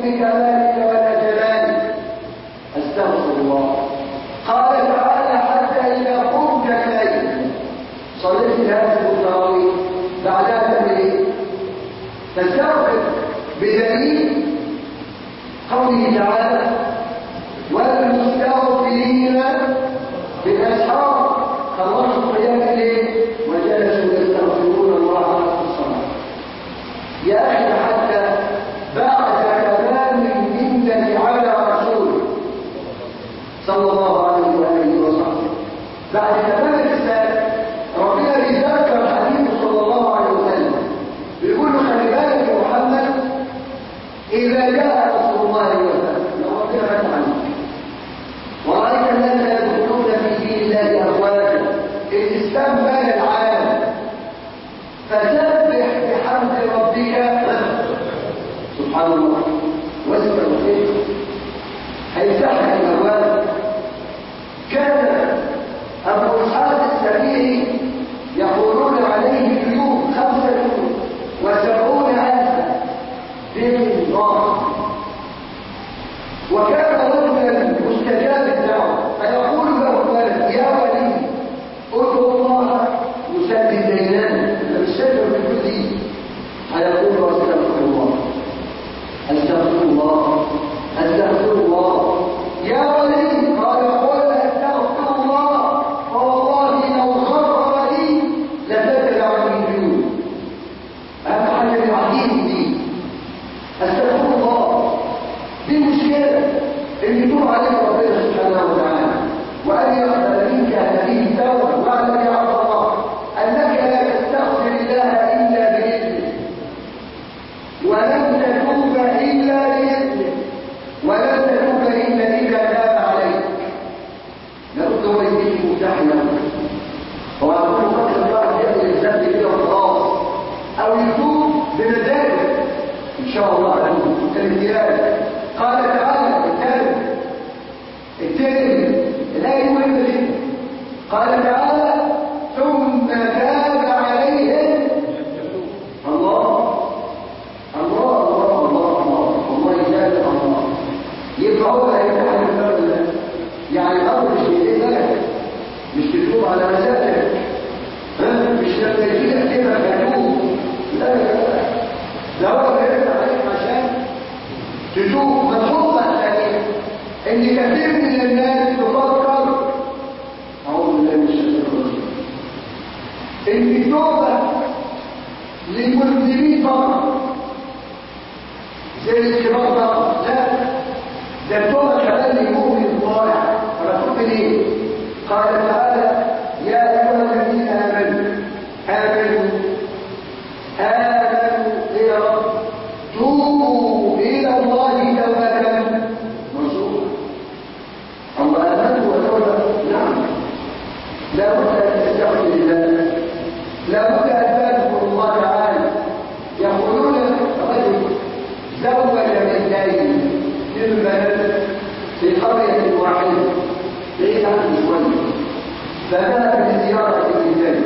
بكمالك ولا جلالك استغفر الله قال تعالى حتى اذا قمت الليل صليت هذه التراويح بعدها تعمل ايه تستغفر بدليل قوله تعالى والمستغفرين بالاسحار خلصوا القيام الليل وجلسوا يستغفرون الله في الصلاه يا اخي حتى بعد كلام منك على رسول صلى الله عليه واله وصحبه بعد تمام الرساله ربنا بيذكر حديث صلى الله عليه وسلم بيقول له خلي بالك يا محمد اذا جاء رسول الله وسلم لو ربنا فتح عنك ورايت الناس يدخلون في دين الله افواجا الاسلام بان العالم فسبح بحمد ربك سبحان الله واستغفر هيفتح الابواب كان ابو اسحاق السبيعي يقولون عليه اليوم خمسه وسبعون الفا بالله وكان رجلا مستجاب الدعوه فيقول له الولد يا ولي ادعو الله يسدد ديننا فبالسبب في كل دين فيقول استغفر الله استغفر الله استغفر الله يا ولي قال قل استغفر الله فوالله لو خر لي لسدد عني الجنود اهم حاجه العظيم دي استغفر الله دي مشكله ان يتوب عليك ربنا سبحانه وتعالى وان يقبل منك هذه التوبه واعلم يا عبد الله انك لا تستغفر الله الا باذنه ولن تتوب الا باذنه ولن تتوب الا اذا تاب عليك لابد هو يديك مفتاح نفسك هو يقول فقط الواحد يقبل الذنب كده وخلاص او يتوب بمزاجه ان شاء الله يتوب الامتياز قال تعالى الكلم التاني لا يهم جدا قال تعالى ثم تاب عليهم الله الله الله الله الله الله يجازي الله يبقى هو هيفتح الباب ده يعني الامر مش بايديه لك مش تتوب على مزاجك ها مش لما يجي لك كده هتوب لا لا لا ده هو بيفتح عليك عشان تشوف ملحوظة ثانية ان كثير من الناس تفكر اعوذ بالله من الشيطان الرجيم ان التوبة للمذنبين فقط زي الكبار فقط لا ده التوبة كمان للمؤمن الضائع فبتوب ليه؟ قال تعالى يا ايها الذين امنوا امنوا امنوا يا رب توبوا إلى الله توبة نصوحا الله أمنت وتوبة نعم لا بد أن تستغفر الله لا بد أن تذكر الله تعالى يقولون رجل زوج بنتين من بلد في قرية واحدة بعيد عن شوية فذهب لزيارة البنتين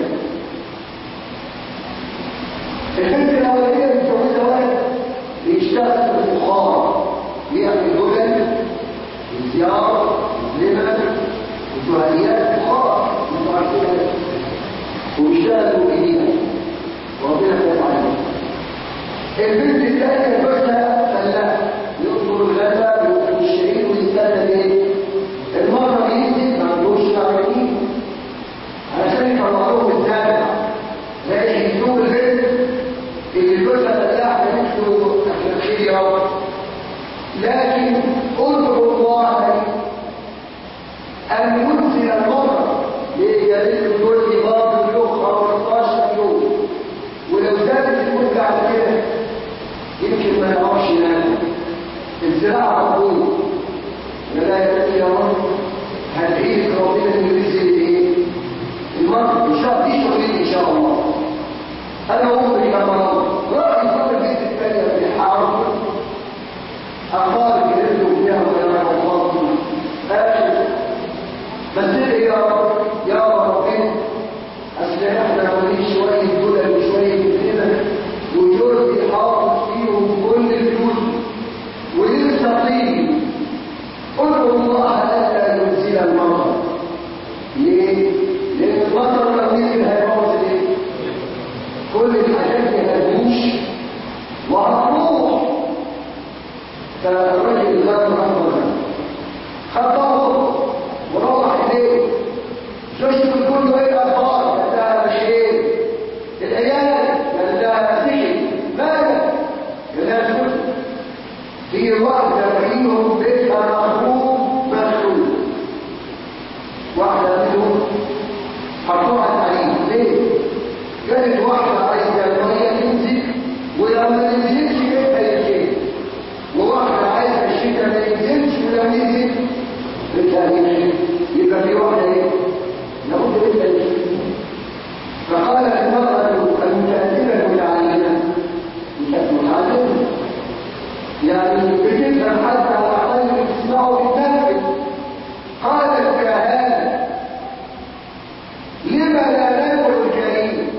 البنت الأولية متجوزة ولد بيشتغل في البخار يعمل جبل الزيارة لمن وجهاليات بخار انتوا عارفين وبيشتغل بإيديها وربنا خايف عليهم البنت الثانية جوزها فلاح ينظر الغلة ويأكل الشعير ويستنى ايه؟ المرة ينزل ما عندوش تعبانين علشان يطلعوه الزارع لا يهدوه البنت اللي جوزها فلاح يمشوا الخير يا رب لكن ادعو الله ان ينزل المطر لجليل كل باب يوم 15 يوم ولو زادت المده على كده يمكن ما نعرفش نعمل الزراعه مقبول ولا يا رب هتعيد ربنا ينزل ايه المطر ان شاء الله دي شغلتي ان شاء الله انا امري كما راح يصلي البيت الثانيه في الحرم اقارب يرجو فيها ولا الله اخر بس يا رب يا رب اصل احنا ماليش شويه دولار وشويه كده وجوزي حاطط فيهم كل الفلوس فالرجل غاب غضبا خطره وروح اليه زوجته بتقول له ايه الاخبار قال لها شيء العيال قال لها سجن مالك قال لها زوجته في واحده فيهم بيتها مخروم مغسول واحده منهم حطوها على العين ليه؟ قالت واحده عايزه الميه تنزل ولو ما نزلتش بيتها ينزل وواحده عايزه الشتاء ما ينزلش ولو نزل بيتها ينزل يبقى في واحده ايه؟ لابد بيتها ينزل فقالت المرأة المتأثرة بالعينة مش متعلمة يعني بتفهم حتى على الأقل بتسمعه بالنفس قالت يا هذا لما لا ندعو الكريم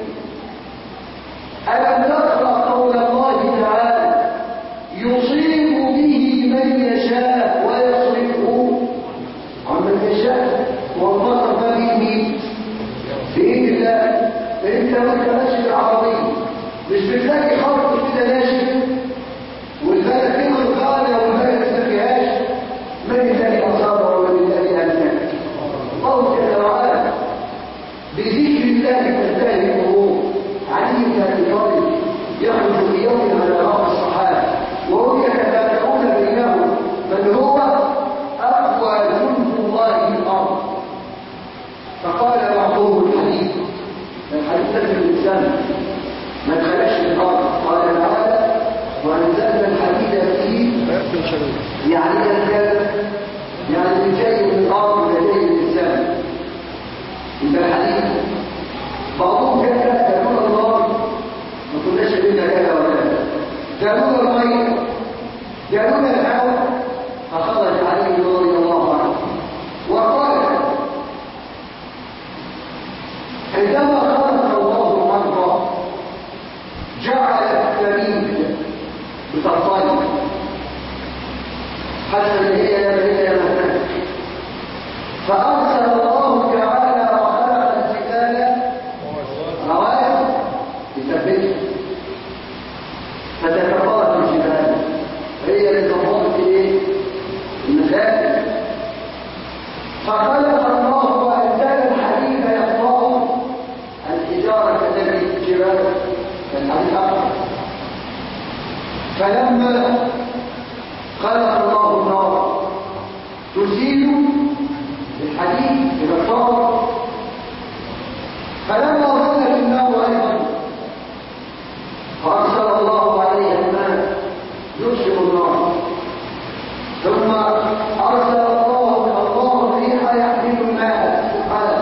ألم تقرأ قول الله تعالى يصيب به من يشاء ويصرفه عمن يشاء وانتصف به بإذن الله انت وانت ماشي بالعربية مش بتلاقي خط كده ناشف والبلد فيه الغالة والبلد ما فيهاش من الذي أصابه ومن الذي أمسك الله جل وعلا بذكر الله تنتهي الأمور علي بن أبي طالب يخرج في يوم على بعض الصحابة وهم يتفاعلون بينهم من هو أقوى جند الله في الأرض فقال بعضهم الحديث الحديث تجد الإنسان ما دخلش الأرض قال تعالى وأنزلنا الحديد فيه يعني الكلب يعني من جاي من الأرض لجاي الإنسان يبقى الحديث بعضهم كان كانوا النار ما كناش بينا كذا وكذا كانوا المية كانوا الهواء فخرج عليه رضي الله عنه وقال عندما خلق الله الأرض جعل الثمين بتطلع حتى ان هي يا بني يا مهنك فأرسل الله تعالى وخلق الجبال رواسي لتثبتها فتتفاوت الجبال هي اللي تفاوت ايه؟ المساجد فخلق الله وأنزل الحديد يقطع الحجارة التي في الجبال كالحديد أقرأ فلما خلق الله النار تزيل الحديد يقطعه فلما ظلت النار أيضا فأرسل الله عليها الماء يبصر النار ثم أرسل الله الله الريح يحمل الماء سبحانه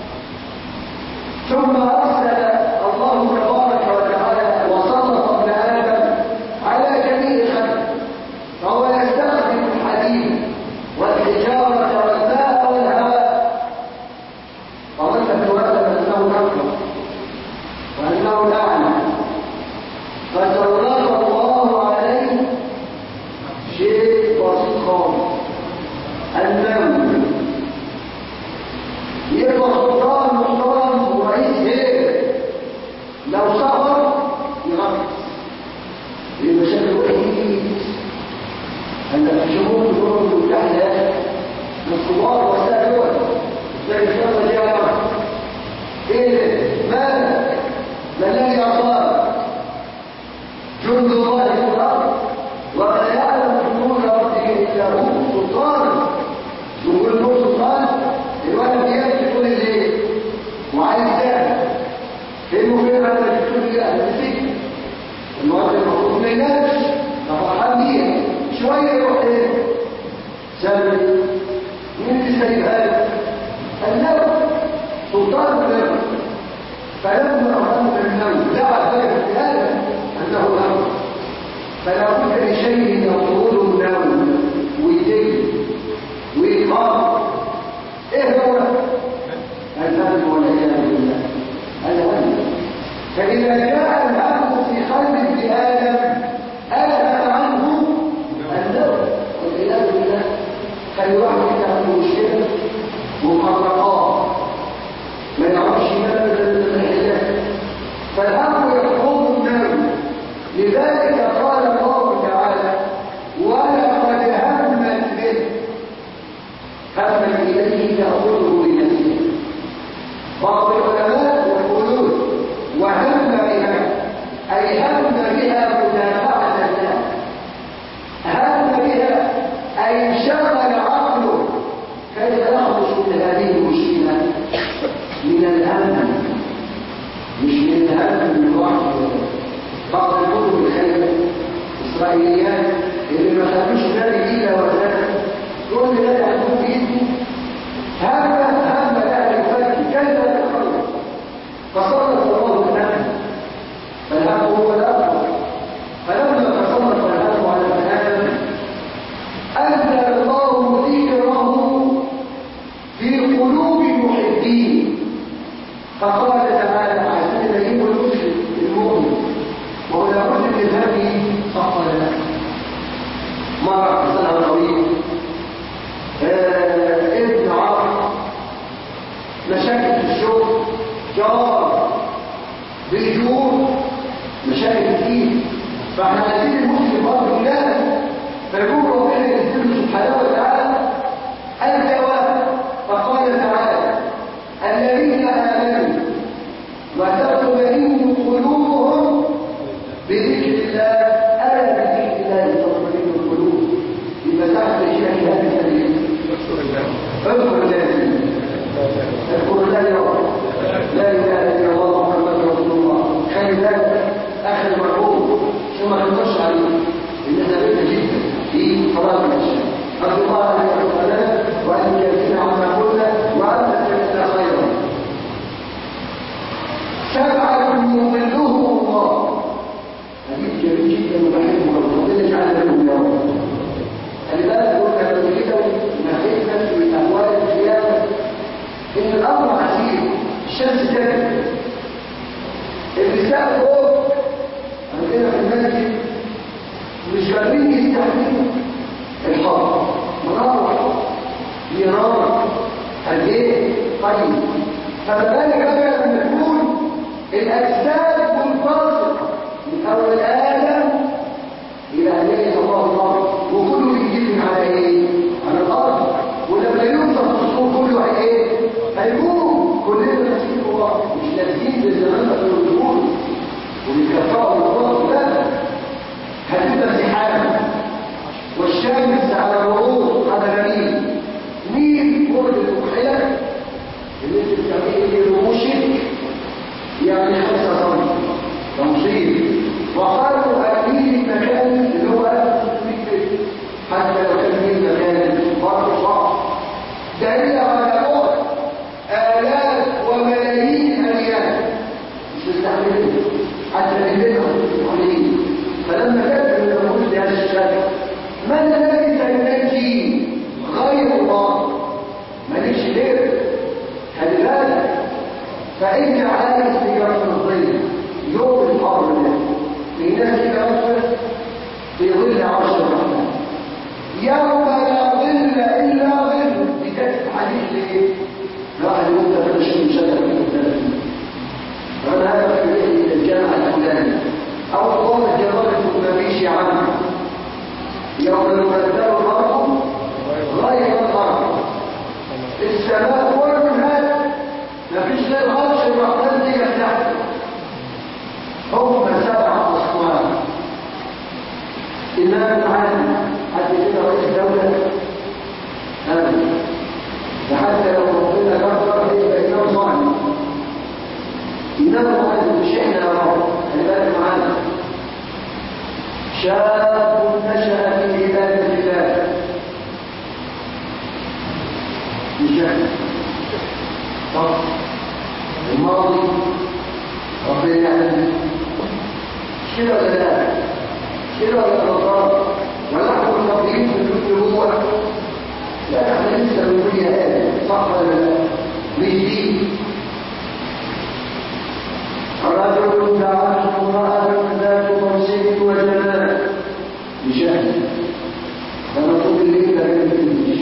ثم أرسل الله تبارك وتعالى وسلط ابن آدم على جميع خلقه فهو يستخدم الحديد والحجارة والماء والهواء وظل التواتم أنه نقل وأنه لعنة فسلط الله عليه شيء بسيط خالص النوم يبقى سلطان محترم ورئيس هيك لو سهر يغطس يبقى شكله وحيد أن الشهور يقولوا بالكحلة الكبار وسائل دول زي الشمس جاء ايه مالك ما الذي اصاب جند الله في الارض ولا يعلم جنود ربه الا هو سلطان يقول له سلطان الولد بيمشي طول الليل وعايز تعمل فين وفين هذا الدكتور اللي اهل السجن الوقت المفروض ما ينامش فرحان بيه شويه يروح ايه سلبي مين اللي سايبها له النوم سلطان النوم فلما رأى النوم دعا ذلك بهذا انه نوم فلا بد لشيء يطول النوم ويدل ويقام ايه هو الهم والعياذ بالله الهم فإذا جاء الهم في قلب ابن آدم ألهم عنه النوم والعياذ بالله خلي واحد عنده مشكلة مقرقات ما يعرفش ماذا العلاج فالهم يحفظ النوم لذلك قال الله تعالى ولا هم بها أي انشغل عقله كيف يخرج من هذه المشكلة من الهم مش من الهم من وحده بعض الكتب الخير إسرائيليات اللي ما خدوش بالي إلا وذاك يقول لي لا يعلمون بإيده هم هم لا يفكر كيف يتخرج فصرف الله الهم فالهم هو الأمر فلما تصرف الهم على الآدم أنزل الله ذكره في قلوب المحبين فقال تعالى عزيز يجيب المسلم المؤمن وهو لابد من هذه صح ولا لا؟ مرة حسنها طويل آه ابن عمرو مشاكل في الشغل جار بالجور مشاكل كتير فاحنا عايزين المسلم برضه لازم فيقول ربنا ينزل سبحانه وتعالى الجواب فقال تعالى الذين امنوا وتطمئن قلوبهم بذكر الله الا بذكر الله تطمئن القلوب يبقى تحت شيء هذه الكلمه اذكر الله اذكر الله يا رب لا اله الا الله محمد رسول الله خلي بالك اخر المرغوب ثم ما تنطش عليه ان احنا بدنا جدا في صلاه العشاء ارجو الله ان يغفر لنا وان يكفينا عما قلنا وان تجعلنا خيرا سبعه يظلهم الله حديث جميل جدا وبحبه ربنا يجعلنا منهم يا رب خلي بالك قلنا قبل كده نهينا في اهوال القيامه ان الامر عسير الشمس تجري النساء فوق عندنا في المسجد مش قادرين يستحملوا الحر منار هي نار قد ايه طيب فما بالك بقى لما تكون الاجساد منفصله من اول ادم الى ان يجد الله الارض وكله يجيب على ايه على الارض ولما يوصف الصور كله هي ايه هيقوم كلنا نسيب الله مش لازمين بالزمان ده الوجود وبالكفاءه والفضل لا هتبقى زحام والشمس على الرؤوس على جميل مين برد المكحله اللي انت بتسميه رموشك يعني خمسة سم تمصير وقالوا أكيد المكان اللي هو 1600 حتى لو كان مين مكان برضه صعب دليل على بعد آلاف وملايين الأيام مش مستحملين حتى نهلكهم عليهم فلما كانت من الرموز بهذا الشكل من الذي سينجي غير الله مالكش غير خلي بالك فإن عايز تجارة الظل يوم الحر ده في ناس كده أصلا في ظل عرش الرحمن يوم لا ظل إلا ظل بكتب حديث ليه؟ راح يقول ده أنا شو مشاهد من الثلاثين فأنا هذا في الجامعة الفلاني أو الله الجمال كنت مفيش عنه يوم يبدل الأرض غير الأرض السماء كل هذا مفيش غير عرش الرحمن دي تحت هم سبع أصوات إمام عالم حد كده رئيس دولة هذا لحتى لو ربنا كفر يبقى إمام صالح إمام معلم مش إحنا يا رب خلي بالك معانا شاب نشأ في عبادة الله بشكل صح الماضي ربنا يعلم كده ولا لا كده ولا غلطان ولا احنا مرتبطين في الفكر هو لا احنا لسه بنقول يا هادي صح ولا لا مش دي رجل دعته امرأة ذات منصب وجمال بشهد لما تقول الليل لا يمكنش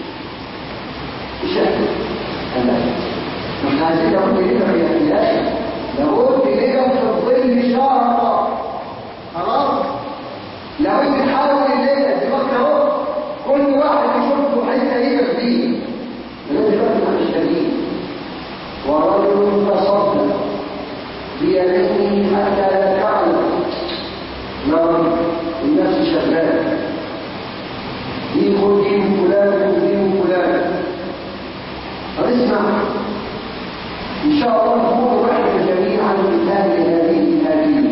بشهد أنا مش عايزين نقول ليه ما يحكيهاش لو قلت ليه في الظل شهر خلاص لو انت تحاول الليله دماغك اهو كل واحد يشوف له حته يبقى فيه لازم يبقى مش شديد ورجل تصدق بيمينه حتى لا تعلم نار الناس شغاله اسمع ان شاء الله نكون رحنا جميعا من اهل هذه الهديه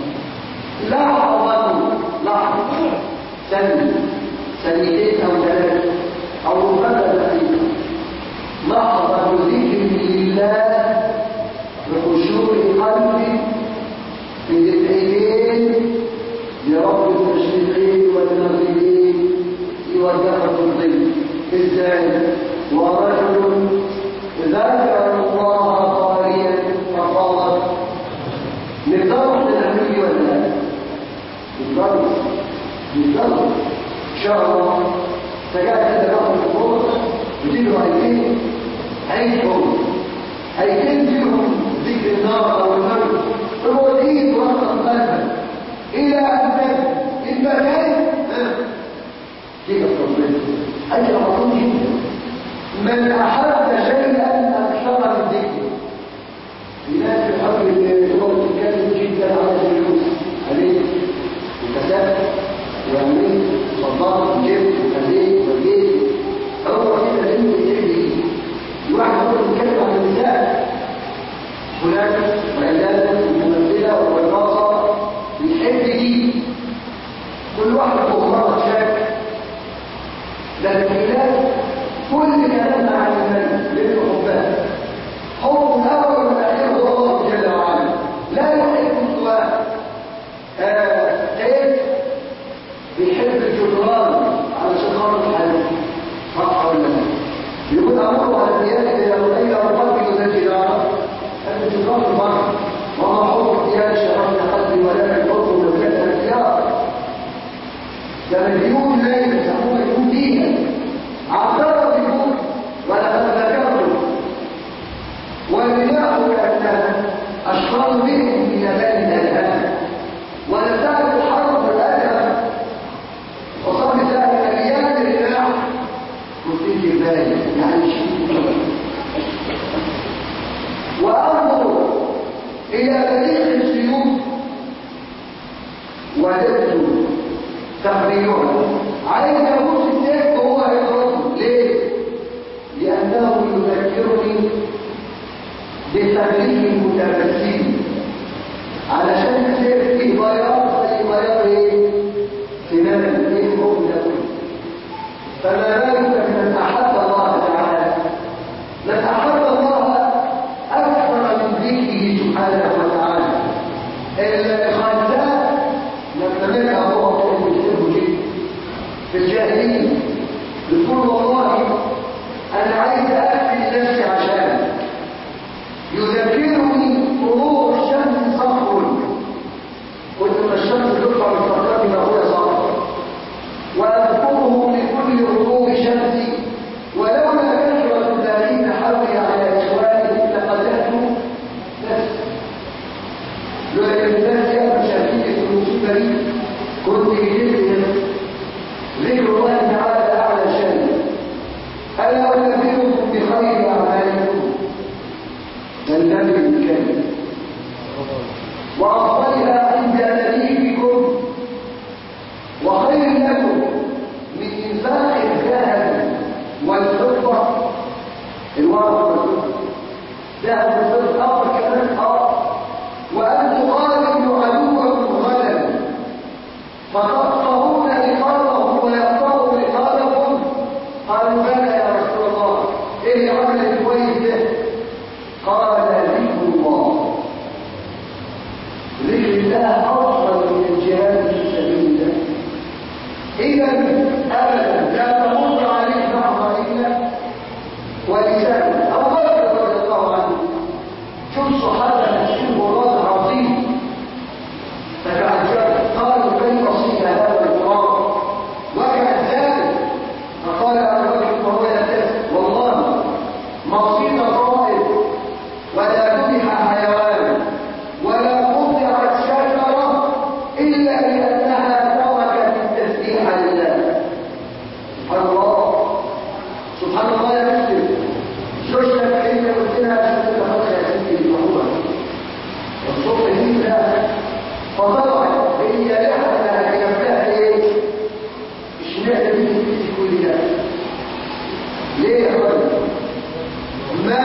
لحظه لحظه سنه سنتين او ثلاثه او ربما دقيقه لحظه ذكر لله بخشوع قلبي بدقيقتين لرب المشرقين والمغربين يوجه الظل ازاي ورجل ذكر الله خاليا فقال نقدر النبي ولا لا نقدر نقدر ان شاء الله فقال كده ناخد الفرص وتجيبوا هيتين هيتهم هيتين فيهم ذكر النار او المرض هو دين وقت قلبك الى ان تبقى المكان كيف التصوير أجل عظيم جدا من أحب شيئا أكثر من ذكره في ناس يحب تقعد تتكلم جدا على الفلوس عليه وكسبت وعملت وصدقت وجبت وخليت وجيت هو كده لازم يتحدي الواحد يقعد يتكلم عن النساء فلان وعلانة وممثلة والرقصة بيحب دي كل واحد مغمرة شاك لكن الإله كل كلامنا عن الملك لأنه حبها حب الأول والأخير هو الله جل وعلا لا يحب السؤال كيف بيحب الجدران على شخار الحديث صح ولا لا يقول أمره على الديانة إذا رأينا ربك ذا الجدارة أن تقام البر وما حب الديانة شرفنا قلبي ولكن حب مكان الديار ده مليون ليلة يسموه مليون دينا عبارة بيقول ولقد ذكرت والبناء كأنها أشخاص بهم في يدان الأذهان ونزال الحرب والأدب وصار ذلك مليان الرياح وفي بالي يعني شيء وأنظر إلى تاريخ السيوف وددت تقريرها عايز ابص السيف هو هيضربه ليه لانه يذكرني بتغليف المتبسم علشان السيف فيه بياض زي بياض ايه سنان ايه حكم ده فما بالك من احب الله تعالى من احب الله اكثر من ذكره سبحانه وتعالى الخنساء لما منها هو في الجاهلية يقول والله أنا عايز أكفي نفسي عشان يذكرني طلوع الشمس صخر قلت ما الشمس تطلع من فقرتي ما هو صخر وأذكره لكل غروب شمسي ولولا كثرة الذين حولي على إخواني لقتلت نفسي لولا الناس يأمر شاكية المصيبة دي كنت جديد ذكر الله تعالى أعلى شيء ألا أنبئكم بخير أعمالكم النبي الكريم وأفضلها عند نبيكم وخير لكم من إنفاق الذهب والفضة الورق والفضة ذهب والفضة أمر كمان أمر وأن تقابلوا عدوكم غدا فتقطعون لقاءه ويقطعوا لقاءكم قالوا بلى يا رسول الله ايه العمل الكويس ده قال ذكر الله ذكر الله افضل من الجهاد في سبيل الله اذا ابدا لا تمر عليك لحظه الا ولسان ابو بكر رضي الله عنه شوف صحابه نفسهم مراد عظيم فتعجب قالوا كيف صيغ هذا القران وكان ذلك فقال ابو بكر وهو يبتسم والله ما صيغ طائر ولا ذبح حيوان ولا قطعت شجره الا لانها تركت التسبيح لله سبحان الله سبحان الله يا مسلم شوشة كلمة قلت لها شوشة خلق يا سيدي المحومة والصبح دي لا فطبعا هي لحظة هتنبهها ايه اشمعنى بنتي كل ده ليه يا رجل ما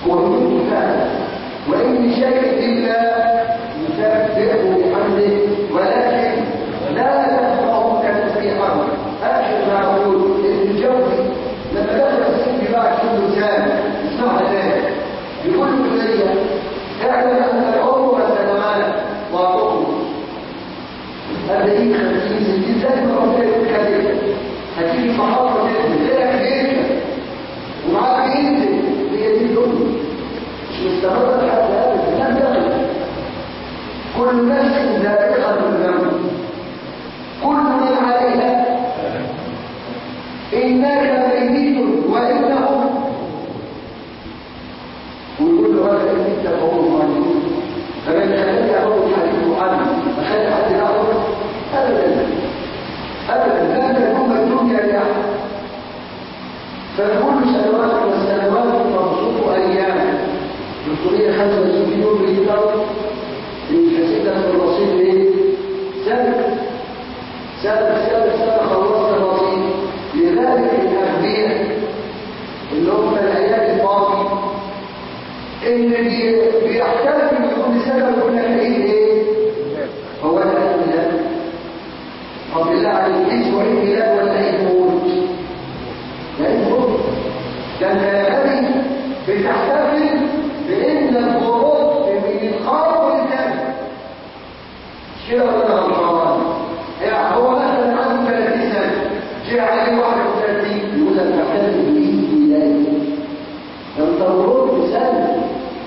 هو يموت فعلا وإن من شيء إلا يسبحه بحمده ولكن لا تسمعه كتسبيحه آخر ما أقول ابن الجوزي لما دخل السن بعد كل سنة اسمعها ذلك يقول له لي اعلم أن العمر سنوات وتخرج هذا ايه خمسين ستين زي ما قلت لك كده هتيجي محطة تنزل غيرك جدا ومعاك ينزل هي دي الدنيا مش مستمرة لحد هذا لم يقل كل نفس ذائقة الموت كل من عليها إنك ميت وإنهم ويقول له هذا إن أنت فهو المعلمون فمن خلال أول حديث عنه فخلال حد الأول أبدا أبدا لا تكون الدنيا لأحد فكل سنوات والسنوات تبسط أيام 365 يوم بالكتاب لحسيتك الرصيد ايه؟ سنة سنة سنة سنة خلصت الرصيد لذلك الأغبياء اللي هم الأيام الماضي اللي بيحتفل بكل سنة ويقول لك ايه ايه؟ هو ده الميلاد طب بالله عليك اسمه ايه ميلاد ولا ايه موت؟ لا ايه موت ده انت يا غبي بتحتفل بان الخروج من الخوف والجنة كده ولا غلطان يعني هو مثلا عنده 30 سنة جه عليه 31 يقول لك بحتفل بايه ميلاد ده انت مرور سنة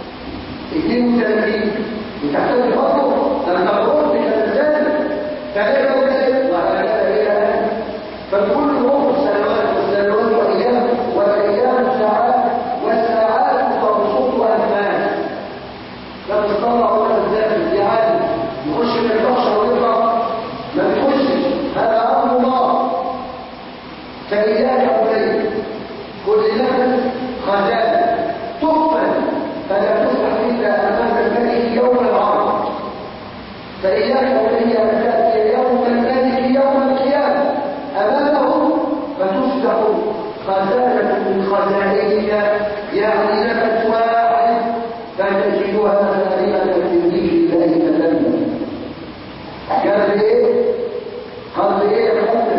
32 وتحتاج برضه ده انت مرور كان سنة 33 وهكذا الى الان فكل روح سنوات والسنوات وايام والايام ساعات والساعات تبسط انفاس لا تطلع ولا تزال يعني يخش من البشر ويطلع ما بيخشش هذا امر الله فاياك وبين كل نفس خزانه تقفل فلا تفتح الا امام الملك يوم العرض فاياك وبين ان تاتي يوم الملك يوم القيامه امامه فتفتح خزانه من خزائنك يعني نفس واحد فتجدها سالمه من ذكر الله تسلم قال ايه قال ايه يا محمد